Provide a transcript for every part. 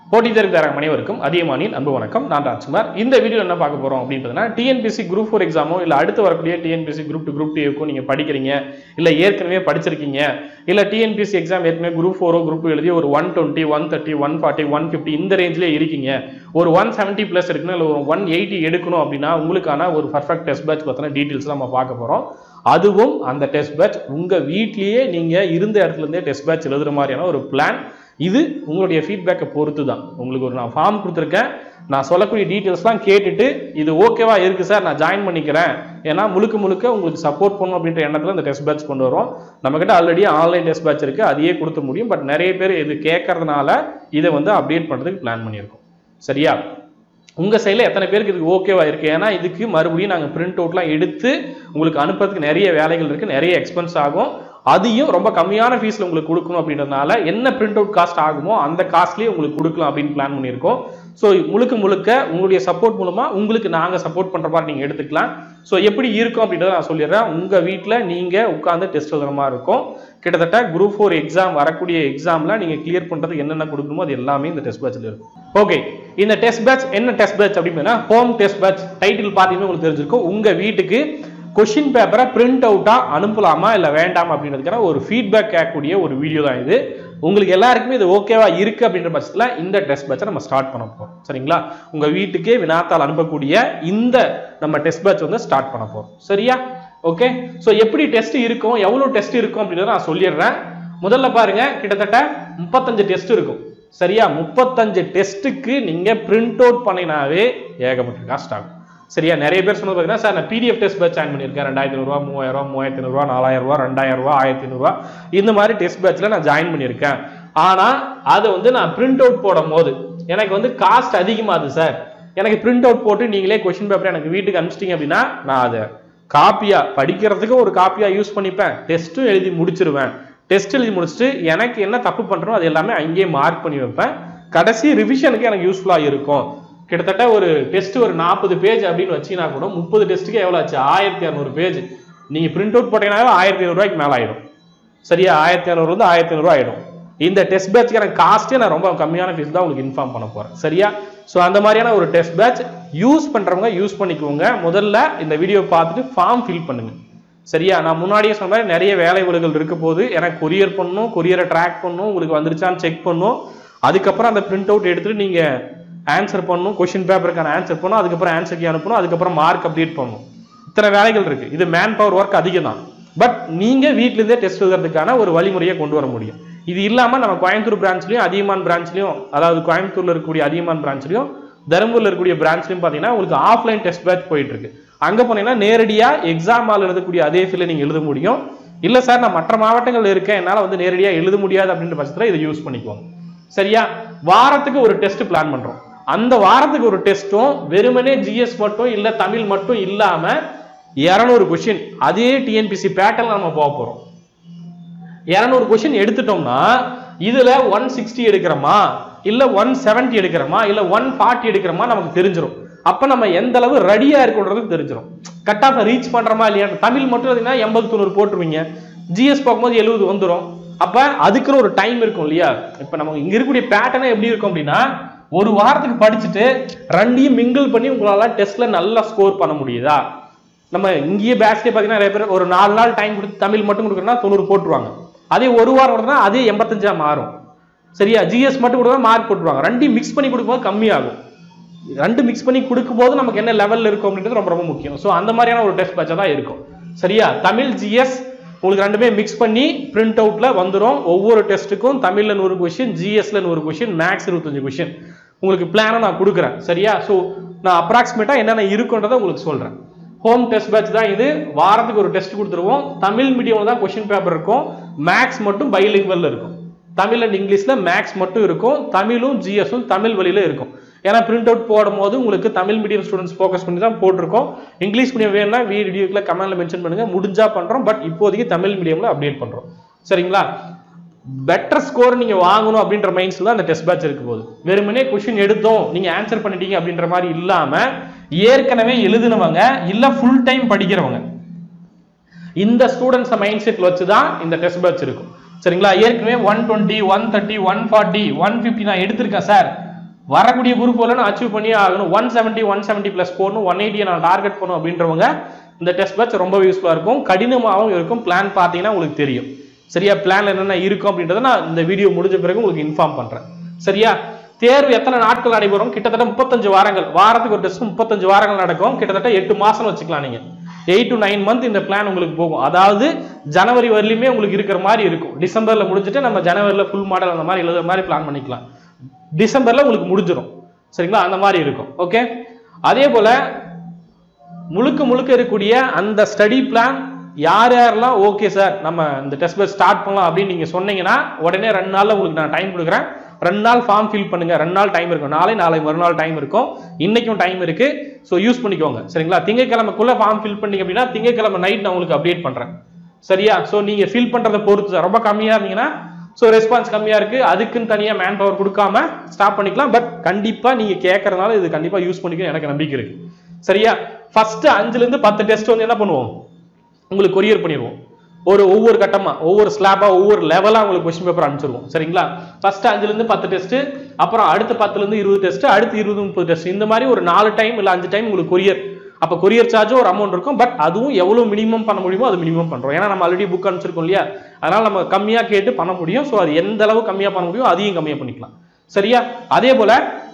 போட்டித் தேர்வு தயாராகும் அனைவருக்கும் அதிகமானின் அன்பு வணக்கம் நான் ராஜ்குமார் இந்த வீடியோ என்ன பார்க்க போறோம் அப்படின்றதுனா டிஎன்பிசி குரூப் ஃபோர் எக்ஸாமோ இல்ல அடுத்து வரக்கூடிய டிஎன்பிசி குரூப் டூ குரூப் டூக்கும் நீங்க படிக்கிறீங்க இல்ல ஏற்கனவே படிச்சிருக்கீங்க இல்ல டிஎன்பிசி எக்ஸாம் ஏற்கனவே குரூப் ஃபோரோ குரூப் டூ எழுதி ஒரு one twenty one thirty one forty one fifty இந்த ரேஞ்சிலே இருக்கீங்க ஒரு ஒன் செவன்ட்டி ப்ளஸ் இருக்குன்னா இல்லை ஒரு ஒன் எயிட்டி எடுக்கணும் அப்படின்னா உங்களுக்கான ஒரு பர்ஃபெக்ட் டெஸ்ட் பேட்ச் பற்றின டீட்டெயில்ஸ் நம்ம பார்க்க போறோம் அதுவும் அந்த டெஸ்ட் பேட்ச் உங்க வீட்லயே நீங்க இருந்த இடத்துல இருந்தே டெஸ்ட் பேட்ச் எழுதுற மாதிரியான ஒரு பிளான் இது உங்களுடைய ஃபீட்பேக்கை பொறுத்து தான் உங்களுக்கு ஒரு நான் ஃபார்ம் கொடுத்துருக்கேன் நான் சொல்லக்கூடிய டீட்டெயில்ஸ்லாம் கேட்டுட்டு இது ஓகேவா இருக்கு சார் நான் ஜாயின் பண்ணிக்கிறேன் ஏன்னா முழுக்க முழுக்க உங்களுக்கு சப்போர்ட் பண்ணணும் அப்படின்ற எண்ணத்தில் இந்த டெஸ்ட் பேட்ச் கொண்டு வரோம் நம்மக்கிட்ட ஆல்ரெடி ஆன்லைன் டெஸ்ட் பேட்ச் இருக்கு அதையே கொடுக்க முடியும் பட் நிறைய பேர் இது கேட்கறதுனால இதை வந்து அப்டேட் பண்ணுறதுக்கு பிளான் பண்ணியிருக்கோம் சரியா உங்க சைடில் எத்தனை பேருக்கு இதுக்கு ஓகேவா இருக்கு ஏன்னா இதுக்கு மறுபடியும் நாங்கள் பிரிண்ட் அவுட்லாம் எடுத்து உங்களுக்கு அனுப்புறதுக்கு நிறைய வேலைகள் இருக்கு நிறைய எக்ஸ்பென்ஸ் ஆகும் அதையும் ரொம்ப கம்மியான ஃபீஸில் உங்களுக்கு கொடுக்கணும் அப்படின்றதுனால என்ன பிரிண்ட் அவுட் காஸ்ட் ஆகுமோ அந்த காஸ்ட்லேயே உங்களுக்கு கொடுக்கலாம் அப்படின்னு பிளான் பண்ணியிருக்கோம் ஸோ முழுக்க முழுக்க உங்களுடைய சப்போர்ட் மூலமா உங்களுக்கு நாங்கள் சப்போர்ட் பண்ற மாதிரி நீங்கள் எடுத்துக்கலாம் ஸோ எப்படி இருக்கும் அப்படின்றத நான் சொல்லிடுறேன் உங்க வீட்டில் நீங்க உட்காந்து டெஸ்ட் எழுதுற மாதிரி இருக்கும் கிட்டத்தட்ட குரூப் ஃபோர் எக்ஸாம் வரக்கூடிய எக்ஸாம்ல நீங்க கிளியர் பண்றதுக்கு என்னென்ன கொடுக்கணுமோ அது எல்லாமே இந்த டெஸ்ட் பேட்ச்ல இருக்கும் ஓகே இந்த டெஸ்ட் பேட்ச் என்ன டெஸ்ட் பேட்ச் அப்படின்னா ஹோம் டெஸ்ட் பேட்ச் டைட்டில் பார்த்தீங்கன்னா உங்களுக்கு தெரிஞ்சிருக்கும் உங்க வீட்டுக்கு கொஷின் பேப்பரை பிரிண்ட் அவுட்டா அனுப்பலாமா இல்ல வேண்டாமா அப்படின்றதுக்கான ஒரு ஃபீட்பேக் கேட்கக்கூடிய ஒரு வீடியோ தான் இது உங்களுக்கு எல்லாருக்குமே இது ஓகேவா இருக்கு அப்படின்ற பட்சத்தில் இந்த டெஸ்ட் பேட்சை நம்ம ஸ்டார்ட் பண்ண போறோம் சரிங்களா உங்க வீட்டுக்கே வினாத்தாள் அனுப்பக்கூடிய இந்த நம்ம டெஸ்ட் பேட்ச் வந்து ஸ்டார்ட் பண்ண போறோம் சரியா ஓகே ஸோ எப்படி டெஸ்ட் இருக்கும் எவ்வளவு டெஸ்ட் இருக்கும் அப்படின்றத நான் சொல்லிடுறேன் முதல்ல பாருங்க கிட்டத்தட்ட முப்பத்தஞ்சு டெஸ்ட் இருக்கும் சரியா முப்பத்தஞ்சு டெஸ்ட்டுக்கு நீங்க பிரிண்ட் அவுட் பண்ணினாவே ஏகப்பட்ட காஸ்ட் ஆகும் சரியா நிறைய பேர் சொன்னது பார்த்தீங்கன்னா சார் நான் பிடிஎஃப் டெஸ்ட் பேட்ச் ஜாயின் பண்ணியிருக்கேன் ரெண்டாயிரத்தி ஐநூறுவா மூவாயிரம் ரூபா மூவாயிரத்தி ஐநூறுவா நாலாயிரம் ரூபா ரெண்டாயிரம் ரூபா ஆயிரத்தி ஐநூறுவா இந்த மாதிரி டெஸ்ட் பேட்ச்ல நான் ஜாயின் பண்ணியிருக்கேன் ஆனா அதை வந்து நான் பிரிண்ட் அவுட் போடும் போது எனக்கு வந்து காஸ்ட் அதிகமாகுது சார் எனக்கு பிரிண்ட் அவுட் போட்டு நீங்களே கொஸ்டின் பேப்பர் எனக்கு வீட்டுக்கு அனுப்பிச்சிட்டீங்க அப்படின்னா நான் அதை காப்பியா படிக்கிறதுக்கு ஒரு காப்பியா யூஸ் பண்ணிப்பேன் டெஸ்ட்டும் எழுதி முடிச்சிருவேன் டெஸ்ட் எழுதி முடிச்சுட்டு எனக்கு என்ன தப்பு பண்றோம் அது எல்லாமே அங்கேயே மார்க் பண்ணி வைப்பேன் கடைசி ரிவிஷனுக்கு எனக்கு யூஸ்ஃபுல்லா இருக்கும் கிட்டத்தட்ட ஒரு டெஸ்ட் ஒரு நாற்பது பேஜ் அப்படின்னு வச்சீங்கன்னா கூட முப்பது டெஸ்ட்டுக்கு எவ்வளோ ஆச்சு ஆயிரத்தி இரநூறு பேஜ் நீங்க பிரிண்ட் அவுட் போட்டீங்கன்னாவே ஆயிரத்தி ஐநூறுரூவாய்க்கு மேலே ஆயிடும் சரியா ஆயிரத்தி இரநூறு வந்து ஆயிரத்தி ஐநூறுரூவா ஆயிடும் இந்த டெஸ்ட் பேட்ச்க்கு எனக்கு காஸ்ட்டே நான் ரொம்ப கம்மியான ஃபீஸ் தான் உங்களுக்கு இன்ஃபார்ம் பண்ண போறேன் சரியா ஸோ அந்த மாதிரியான ஒரு டெஸ்ட் பேட்ச் யூஸ் பண்றவங்க யூஸ் பண்ணிக்கோங்க முதல்ல இந்த வீடியோ பார்த்துட்டு ஃபார்ம் ஃபில் பண்ணுங்க சரியா நான் முன்னாடியே சொன்ன மாதிரி நிறைய வேலை விலைகள் இருக்க போது எனக்கு கொரியர் பண்ணணும் கொரியரை ட்ராக் பண்ணணும் உங்களுக்கு வந்துருச்சான்னு செக் பண்ணணும் அதுக்கப்புறம் அந்த பிரிண்ட் அவுட் எடுத்துட்டு நீங்க ஆன்சர் பண்ணணும் கொஸ்டின் பேப்பருக்கான ஆன்சர் பண்ணணும் அதுக்கப்புறம் ஆன்சர் கீ அனுப்பணும் அதுக்கப்புறம் மார்க் அப்டேட் பண்ணணும் இத்தனை வேலைகள் இருக்கு இது மேன் பவர் ஒர்க் அதிகம் தான் பட் நீங்க வீட்ல இருந்தே டெஸ்ட் எழுதுறதுக்கான ஒரு வழிமுறையை கொண்டு வர முடியும் இது இல்லாம நம்ம கோயம்புத்தூர் பிரான்ச்லயும் அதிகமான் பிரான்ச்லயும் அதாவது கோயம்புத்தூர்ல இருக்கக்கூடிய அதிகமான் பிரான்ச்லயும் தருமபுரியில் இருக்கக்கூடிய பிரான்ச்லயும் பாத்தீங்கன்னா உங்களுக்கு ஆஃப்லைன் டெஸ்ட் பேட்ச் போயிட்டு இருக்கு அங்க போனீங்கன்னா நேரடியா எக்ஸாம் ஹால் எழுதக்கூடிய அதே ஃபீல்ல நீங்க எழுத முடியும் இல்ல சார் நான் மற்ற மாவட்டங்கள் இருக்கேன் என்னால வந்து நேரடியா எழுத முடியாது அப்படின்ற பட்சத்துல இதை யூஸ் பண்ணிக்குவோம் சரியா வாரத்துக்கு ஒரு டெஸ்ட் பிளான் பண்றோம் அந்த வாரத்துக்கு ஒரு டெஸ்ட்டும் வெறுமனே ஜிஎஸ் மட்டும் இல்ல தமிழ் மட்டும் இல்லாம இரநூறு கொஸ்டின் அதே டிஎன்பிசி பேட்டர்ல நம்ம போக போறோம் இரநூறு கொஸ்டின் எடுத்துட்டோம்னா இதுல ஒன் சிக்ஸ்டி எடுக்கிறோமா இல்ல ஒன் செவன்டி எடுக்கிறோமா இல்ல ஒன் ஃபார்ட்டி எடுக்கிறோமா நமக்கு தெரிஞ்சிடும் அப்ப நம்ம எந்த அளவு ரெடியா இருக்குன்றது தெரிஞ்சிடும் கட் ஆஃப் ரீச் பண்றோமா இல்லையா தமிழ் மட்டும் பார்த்தீங்கன்னா எண்பது தொண்ணூறு போட்டுருவீங்க ஜிஎஸ் பார்க்கும்போது எழுபது வந்துடும் அப்ப அதுக்குன்னு ஒரு டைம் இருக்கும் இல்லையா இப்ப நம்ம இங்க இருக்கக்கூடிய பேட்டர்னே எப்படி இருக்கும் அப்படின்னா ஒரு வாரத்துக்கு படிச்சுட்டு ரெண்டையும் மிங்கிள் பண்ணி உங்களால டெஸ்ட்ல நல்லா ஸ்கோர் பண்ண முடியுதா நம்ம இங்கேயே பேட்ச்லேயே பார்த்தீங்கன்னா நிறைய பேர் ஒரு நாலு நாள் டைம் கொடுத்து தமிழ் மட்டும் கொடுக்குறோம்னா தொண்ணூறு போட்டுருவாங்க அதே ஒரு வாரம் கொடுத்தா அதே எண்பத்தஞ்சா மாறும் சரியா ஜிஎஸ் மட்டும் கொடுத்தா மார்க் போட்டுருவாங்க ரெண்டையும் மிக்ஸ் பண்ணி கொடுக்கும்போது கம்மியாகும் ரெண்டு மிக்ஸ் பண்ணி கொடுக்கும்போது நமக்கு என்ன லெவல்ல இருக்கும் அப்படின்றது ரொம்ப ரொம்ப முக்கியம் ஸோ அந்த மாதிரியான ஒரு டெஸ்ட் பேட்சாக தான் இருக்கும் சரியா தமிழ் ஜிஎஸ் உங்களுக்கு ரெண்டுமே மிக்ஸ் பண்ணி பிரிண்ட் அவுட்ல வந்துடும் ஒவ்வொரு டெஸ்ட்டுக்கும் தமிழ்ல நூறு கொஸ்டின் ஜிஎஸ்ல நூறு கொஸ்டின் மேக்ஸ் இருபத்தஞ்சு கொஸ்டின் உங்களுக்கு பிளானை நான் கொடுக்குறேன் சரியா ஸோ நான் அப்ராக்சிமேட்டா என்னென்ன இருக்குன்றதை உங்களுக்கு சொல்றேன் ஹோம் டெஸ்ட் பேட்ச் தான் இது வாரத்துக்கு ஒரு டெஸ்ட் கொடுத்துருவோம் தமிழ் மீடியம்ல தான் கொஸ்டின் பேப்பர் இருக்கும் மேக்ஸ் மட்டும் பைலிங்குவல்ல இருக்கும் தமிழ் அண்ட் இங்கிலீஷ்ல மேக்ஸ் மட்டும் இருக்கும் தமிழும் ஜிஎஸும் தமிழ் வழியில இருக்கும் ஏன்னா பிரிண்ட் அவுட் போடும் போது உங்களுக்கு தமிழ் மீடியம் ஸ்டூடெண்ட்ஸ் ஃபோக்கஸ் பண்ணி தான் போட்டிருக்கோம் இங்கிலீஷ் மீடியம் வேணும்னா வீடியோக்குள்ள கமெண்ட்ல மென்ஷன் பண்ணுங்க முடிஞ்சா பண்றோம் பட் இப்போதைக்கு தமிழ் மீடியம்ல அப்டேட் பண்றோம் சரிங்களா பெட்டர் ஸ்கோர் நீங்க வாங்கணும் அப்படின்ற மைண்ட்ஸ்ல தான் அந்த டெஸ்ட் பேட்ச் இருக்கு போது வெறுமனே கொஸ்டின் எடுத்தோம் நீங்க ஆன்சர் பண்ணிட்டீங்க அப்படின்ற மாதிரி இல்லாம ஏற்கனவே எழுதினவங்க இல்ல ஃபுல் டைம் படிக்கிறவங்க இந்த ஸ்டூடெண்ட்ஸ் மைண்ட் செட்ல வச்சு தான் இந்த டெஸ்ட் பேட்ச் இருக்கும் சரிங்களா ஏற்கனவே one twenty one thirty one forty one fifty நான் எடுத்திருக்கேன் சார் வரக்கூடிய குரூப் நான் அச்சீவ் பண்ணியே ஆகணும் one seventy one seventy plus போகணும் ஒன் எயிட்டியை நான் டார்கெட் பண்ணும் அப்படின்றவங்க இந்த டெஸ்ட் பேட்ச் ரொம்ப யூஸ்ஃபுல்லாக இருக்கும் கடினமாகவும் இருக்கும் பிளான் பார்த்தீங்கன்னா உங்களுக்கு தெரியும் சரியா பிளான் என்னென்ன இருக்கும் அப்படின்றத நான் இந்த வீடியோ முடிஞ்ச பிறகு உங்களுக்கு இன்ஃபார்ம் பண்ணுறேன் சரியா தேர்வு எத்தனை நாட்கள் நடைபெறும் கிட்டத்தட்ட முப்பத்தஞ்சு வாரங்கள் வாரத்துக்கு ஒரு டெஸ்ட் முப்பத்தஞ்சு வாரங்கள் நடக்கும் கிட்டத்தட்ட எட்டு மாசம் வச்சுக்கலாம் நீங்க எயிட் டு நைன் மந்த் இந்த பிளான் உங்களுக்கு போகும் அதாவது ஜனவரி வரலையுமே உங்களுக்கு இருக்கிற மாதிரி இருக்கும் டிசம்பர்ல முடிஞ்சுட்டு நம்ம ஜனவரியில் ஃபுல் மாடல் அந்த மாதிரி எழுதுற மாதிரி பிளான் பண்ணிக்கலாம் டிசம்பர்ல உங்களுக்கு முடிஞ்சிடும் சரிங்களா அந்த மாதிரி இருக்கும் ஓகே அதே போல முழுக்க முழுக்க இருக்கக்கூடிய அந்த ஸ்டடி பிளான் யார் யாரெல்லாம் ஓகே சார் நம்ம இந்த டெஸ்ட் பேஸ் ஸ்டார்ட் பண்ணலாம் அப்படின்னு நீங்க சொன்னீங்கன்னா உடனே ரெண்டு நாள்ல உங்களுக்கு நான் டைம் கொடுக்குறேன் ரெண்டு நாள் ஃபார்ம் ஃபில் பண்ணுங்க ரெண்டு நாள் டைம் இருக்கும் நாளை நாளை மறுநாள் டைம் இருக்கும் இன்னைக்கும் டைம் இருக்கு ஸோ யூஸ் பண்ணிக்கோங்க சரிங்களா திங்கக்கிழமைக்குள்ள ஃபார்ம் ஃபில் பண்ணீங்க அப்படின்னா திங்கக்கிழமை நைட் நான் உங்களுக்கு அப்டேட் பண்றேன் சரியா ஸோ நீங்க ஃபில் பண்றதை பொறுத்து தான். ரொம்ப கம்மியா இருந்தீங்கன்னா ஸோ ரெஸ்பான்ஸ் கம்மியா இருக்கு அதுக்குன்னு தனியா மேன் பவர் கொடுக்காம ஸ்டாப் பண்ணிக்கலாம் பட் கண்டிப்பா நீங்க கேட்கறதுனால இது கண்டிப்பா யூஸ் பண்ணிக்க எனக்கு நம்பிக்கை இருக்கு சரியா ஃபர்ஸ்ட் அஞ்சுல இருந்து பத்து டெஸ்ட் வந்து என்ன பண்ணுவோம் உங்களுக்கு கொரியர் பண்ணிடுவோம் ஒரு ஒவ்வொரு கட்டமா ஒவ்வொரு ஸ்லாபா ஒவ்வொரு லெவலா உங்களுக்கு கொஸ்டின் பேப்பர் அனுப்பிச்சிருவோம் சரிங்களா ஃபர்ஸ்ட் அஞ்சுல இருந்து பத்து டெஸ்ட் அப்புறம் அடுத்த பத்துல இருந்து இருபது டெஸ்ட் அடுத்து இருபது முப்பது டெஸ்ட் இந்த மாதிரி ஒரு நாலு டைம் இல்ல அஞ்சு டைம் உங்களுக்கு கொரியர் அப்ப கொரியர் சார்ஜும் ஒரு அமௌண்ட் இருக்கும் பட் அதுவும் எவ்வளவு மினிமம் பண்ண முடியுமோ அது மினிமம் பண்றோம் ஏன்னா நம்ம ஆல்ரெடி புக் அனுப்பிச்சிருக்கோம் இல்லையா அதனால நம்ம கம்மியா கேட்டு பண்ண முடியும் ஸோ அது எந்த அளவு கம்மியா பண்ண முடியும் அதையும் கம்மியா பண்ணிக்கலாம் சரியா அதே போல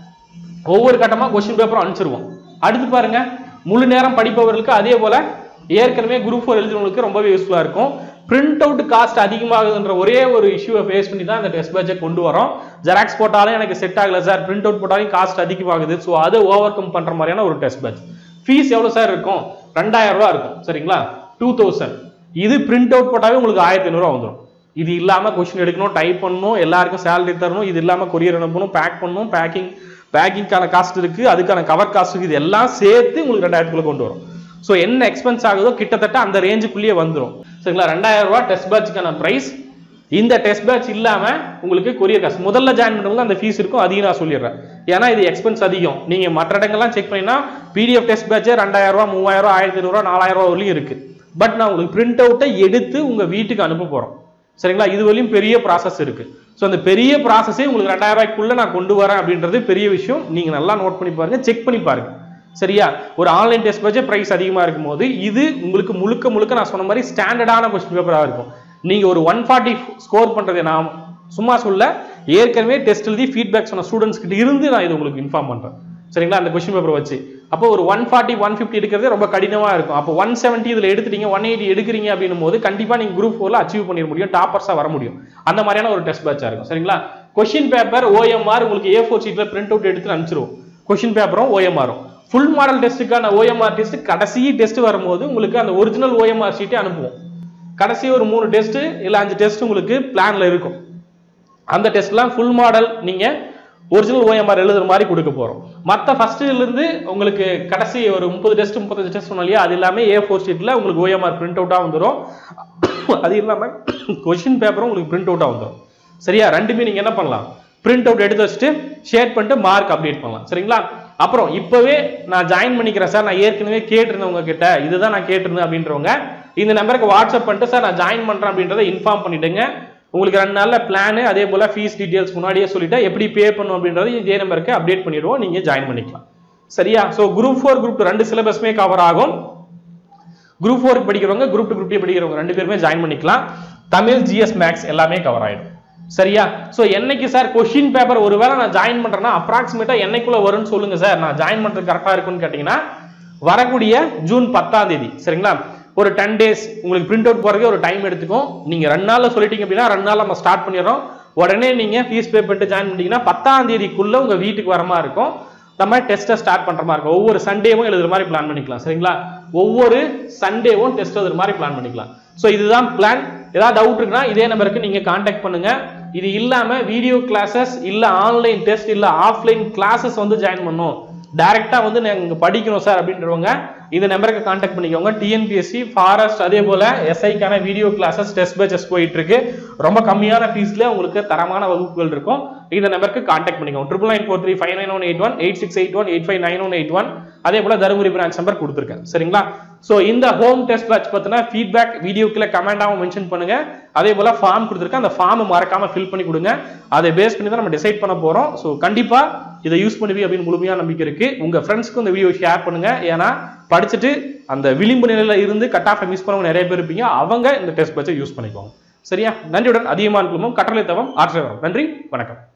ஒவ்வொரு கட்டமா கொஸ்டின் பேப்பரும் அனுப்பிச்சிருவோம் அடுத்து பாருங்க முழு நேரம் படிப்பவர்களுக்கு அதே போல ஏற்கனவே குரூப் ஃபோர் எழுதுறவங்களுக்கு ரொம்பவே யூஸ்ஃபுல்லா இருக்கும் பிரிண்ட் அவுட் காஸ்ட் அதிகமாகுதுன்ற ஒரே ஒரு இஷ்யூவை ஃபேஸ் பண்ணி தான் இந்த டெஸ்ட் பேட்சை கொண்டு வரோம் ஜெராக்ஸ் போட்டாலும் எனக்கு செட் ஆகல சார் பிரிண்ட் அவுட் போட்டாலும் காஸ்ட் அதிகமாகுது ஸோ அதை ஓவர் கம் பண்ற மாதிரியான ஒரு டெஸ்ட் பேட்ச் ஃபீஸ் எவ்வளவு சார் இருக்கும் ரெண்டாயிரம் ரூபாய் இருக்கும் சரிங்களா டூ தௌசண்ட் இது பிரிண்ட் அவுட் போட்டாவே உங்களுக்கு ஆயிரத்தி ஐநூறுரூவா வந்துடும் இது இல்லாம கொஸ்டின் எடுக்கணும் டைப் பண்ணணும் எல்லாருக்கும் சேலரி தரணும் இது இல்லாம கொரியர் அனுப்பணும் பேக் பண்ணணும் பேக்கிங் பேக்கிங்கான காஸ்ட் இருக்கு அதுக்கான கவர் காஸ்ட் இருக்கு இது எல்லாம் சேர்த்து உங்களுக்கு ரெண்டாயிரத்துக்குள்ள கொண்டு வரும் ஸோ என்ன எக்ஸ்பென்ஸ் ஆகுதோ கிட்டத்தட்ட அந்த ரேஞ்சுக்குள்ளேயே வந்துடும் சரிங்களா ரெண்டாயிரம் ரூபாய் டெஸ்ட் பேட்சுக்கான பிரைஸ் இந்த டெஸ்ட் பேட்ச் இல்லாம உங்களுக்கு கொரியர் காசு முதல்ல ஜாயின் பண்ணும்போது அந்த ஃபீஸ் இருக்கும் அதையும் நான் சொல்லிடுறேன் ஏன்னா இது எக்ஸ்பென்ஸ் அதிகம் நீங்க மற்ற இடங்கள்லாம் செக் பண்ணீங்கன்னா பிடிஎஃப் டெஸ்ட் பேட்சே ரெண்டாயிரம் ரூபாய் மூவாயிரம் ரூபாய் ஆயிரத்தி ஐநூறுரூவா நாலாயிரம் ரூபாய் வரலையும் இருக்கு பட் நான் உங்களுக்கு பிரிண்ட் அவுட்டை எடுத்து உங்க வீட்டுக்கு அனுப்ப போறோம் சரிங்களா இது வரையும் பெரிய ப்ராசஸ் இருக்கு ஸோ அந்த பெரிய ப்ராசஸே உங்களுக்கு ரெண்டாயிரம் ரூபாய்க்குள்ள நான் கொண்டு வரேன் அப்படின்றது பெரிய விஷயம் நீங்க நல்லா நோட் பண்ணி பாருங்க செக் பண்ணி பாருங்க சரியா ஒரு ஆன்லைன் டெஸ்ட் பேட்சே பிரைஸ் அதிகமா இருக்கும் போது இது உங்களுக்கு முழுக்க முழுக்க நான் சொன்ன மாதிரி ஸ்டாண்டர்டான கொஸ்டின் பேப்பரா இருக்கும் நீங்க ஒரு ஒன் ஃபார்ட்டி ஸ்கோர் பண்றதை நான் சும்மா சொல்ல ஏற்கனவே டெஸ்ட் எழுதி ஃபீட்பேக் சொன்ன ஸ்டூடெண்ட்ஸ் கிட்ட இருந்து நான் இது உங்களுக்கு இன்ஃபார்ம் பண்றேன் சரிங்களா அந்த கொஸ்டின் பேப்பர் வச்சு அப்போ ஒரு ஒன் ஃபார்ட்டி ஒன் ஃபிஃப்டி எடுக்கிறதே ரொம்ப கடினமா இருக்கும் அப்போ ஒன் செவன்ட்டி இதுல எடுத்துட்டீங்க ஒன் எயிட்டி எடுக்கிறீங்க அப்படின்னும் போது கண்டிப்பா நீங்க குரூப் ஃபோர்ல அச்சீவ் பண்ணிட முடியும் டாப்பர்ஸா வர முடியும் அந்த மாதிரியான ஒரு டெஸ்ட் பேட்சா இருக்கும் சரிங்களா கொஸ்டின் பேப்பர் ஓஎம்ஆர் உங்களுக்கு ஏ ஃபோர் ஷீட்ல பிரிண்ட் அவுட் எடுத்து அனுப்பிச்சிருவோம் கொஸ்டின் பேப்பரும் ஓஎம்ஆரும் ஃபுல் மாடல் டெஸ்ட்டுக்கான ஓஎம்ஆர் டெஸ்ட் கடைசி டெஸ்ட் வரும்போது உங்களுக்கு அந்த ஒரிஜினல் ஓஎம்ஆர் ஷீட்டே அனுப்புவோம் கடைசி ஒரு மூணு டெஸ்ட் இல்ல அஞ்சு டெஸ்ட் உங்களுக்கு பிளான்ல இருக்கும் அந்த டெஸ்ட்லாம் ஃபுல் மாடல் நீங்க ஒரிஜினல் ஓஎம்ஆர் எழுதுற மாதிரி கொடுக்க போறோம் மற்ற ஃபர்ஸ்ட்ல இருந்து உங்களுக்கு கடைசி ஒரு முப்பது டெஸ்ட் முப்பத்தஞ்சு டெஸ்ட் சொன்னோம் இல்லையா அது எல்லாமே ஏ ஃபோர் ஷீட்ல உங்களுக்கு ஓஎம்ஆர் பிரிண்ட் அவுட்டா வந்துடும் அது இல்லாம கொஸ்டின் பேப்பரும் உங்களுக்கு பிரிண்ட் அவுட்டா வந்துடும் சரியா ரெண்டுமே நீங்க என்ன பண்ணலாம் பிரிண்ட் அவுட் எடுத்து வச்சுட்டு ஷேர் பண்ணிட்டு மார்க் அப்டேட் பண்ணலாம் சரிங்களா அப்புறம் இப்பவே நான் ஜாயின் பண்ணிக்கிறேன் சார் நான் ஏற்கனவே கேட்டிருந்தேன் உங்ககிட்ட இதுதான் நான் கேட்டிருந்தேன் அப்படின்றவங்க இந்த நம்பருக்கு வாட்ஸ்அப் பண்ணிட்டு சார் நான் ஜாயின் பண்றேன் அப்படின்றத இன்ஃபார்ம் பண்ணிடுங்க உங்களுக்கு ரெண்டு நாள்ல பிளான் அதே போல ஃபீஸ் டீடைல்ஸ் முன்னாடியே சொல்லிட்டு எப்படி பே பண்ணும் அப்படின்றது இதே நம்பருக்கு அப்டேட் பண்ணிடுவோம் நீங்க ஜாயின் பண்ணிக்கலாம் சரியா ஸோ குரூப் ஃபோர் குரூப் ரெண்டு சிலபஸ்மே கவர் ஆகும் குரூப் ஃபோருக்கு படிக்கிறவங்க குரூப் டூ குரூப் டூ படிக்கிறவங்க ரெண்டு பேருமே ஜாயின் பண்ணிக்கலாம் தமிழ் ஜிஎஸ் மேக்ஸ் எல்லாமே கவர் ஆயிடும் சரியா சோ என்னைக்கு சார் கொஷின் பேப்பர் ஒருவேளை நான் ஜாயின் பண்றேன்னா அப்ராக்சிமேட்டா என்னைக்குள்ள வரும்னு சொல்லுங்க சார் நான் ஜாயின் பண்றது கரெக்டா இருக்கும்னு கேட்டீங்கன்னா வரக்கூடிய ஜூன் பத்தாம் தேதி சரிங்களா ஒரு டென் டேஸ் உங்களுக்கு பிரிண்ட் அவுட் போறதுக்கு ஒரு டைம் எடுத்துக்கும் நீங்க ரெண்டு நாள்ல சொல்லிட்டீங்க அப்படின்னா ரெண்டு நாள்ல நம்ம ஸ்டார்ட் பண்ணிடுறோம் உடனே நீங்க ஃபீஸ் பே பண்ணிட்டு ஜாயின் பண்ணிட்டீங்கன்னா பத்தாம் தேதிக்குள்ள உங்க வீட்டுக்கு வர மாதிரி இருக்கும் நம்ம டெஸ்ட்டை ஸ்டார்ட் பண்ற மாதிரி இருக்கும் ஒவ்வொரு சண்டேவும் எழுதுற மாதிரி பிளான் பண்ணிக்கலாம் சரிங்களா ஒவ்வொரு சண்டேவும் டெஸ்ட் எழுதுற மாதிரி பிளான் பண்ணிக்கலாம் ஸோ இதுதான் பிளான் ஏதாவது டவுட் இருக்குன்னா இதே நம்பருக்கு நீங்க காண்டாக்ட் பண்ணுங்க இது இல்லாம வீடியோ கிளாஸஸ் இல்ல ஆன்லைன் டெஸ்ட் இல்ல ஆஃப்லைன் கிளாஸஸ் வந்து ஜாயின் பண்ணும் டைரக்டா வந்து நாங்க படிக்கணும் சார் அப்படின்றவங்க இந்த நம்பருக்கு காண்டாக்ட் பண்ணிக்கோங்க டிஎன்பிஎஸ்சி ஃபாரஸ்ட் அதே போல எஸ்ஐக்கான வீடியோ கிளாஸஸ் டெஸ்ட் பேச்சஸ் போயிட்டு இருக்கு ரொம்ப கம்மியான ஃபீஸ்ல உங்களுக்கு தரமான வகுப்புகள் இருக்கும் இந்த நம்பருக்கு காண்டாக்ட் பண்ணிக்கோங்க triple nine four three five nine one eight one eight six eight one eight five nine one eight one அதே போல தருமபுரி பிரான்ச் நம்பர் கொடுத்துருக்கேன் சரிங்களா ஸோ இந்த ஹோம் டெஸ்ட் பேட்ச் பத்தின ஃபீட்பேக் வீடியோக்குள்ள கமெண்டாகவும் மென்ஷன் பண்ணுங்க அதே போல ஃபார்ம் கொடுத்துருக்கேன் அந்த ஃபார்ம் மறக்காம ஃபில் பண்ணி கொடுங்க அதை பேஸ் பண்ணி தான் நம்ம டிசைட் பண்ண போறோம் ஸோ கண்டிப்பா இதை யூஸ் பண்ணுவி அப்படின்னு முழுமையா நம்பிக்கை இருக்கு உங்க ஃப்ரெண்ட்ஸ்க்கு இந்த வீடியோ ஷேர் பண்ணுங்க ஏன்னா படிச்சுட்டு அந்த விளிம்பு நிலையில இருந்து கட் ஆஃப் மிஸ் பண்ணவங்க நிறைய பேர் இருப்பீங்க அவங்க இந்த டெஸ்ட் பேட்சை யூஸ் பண்ணிக்கோங்க சரியா நன்றியுடன் அதிகமான குழுமம் கட்டளை தவம் ஆற்ற வரும் நன்றி வணக்கம்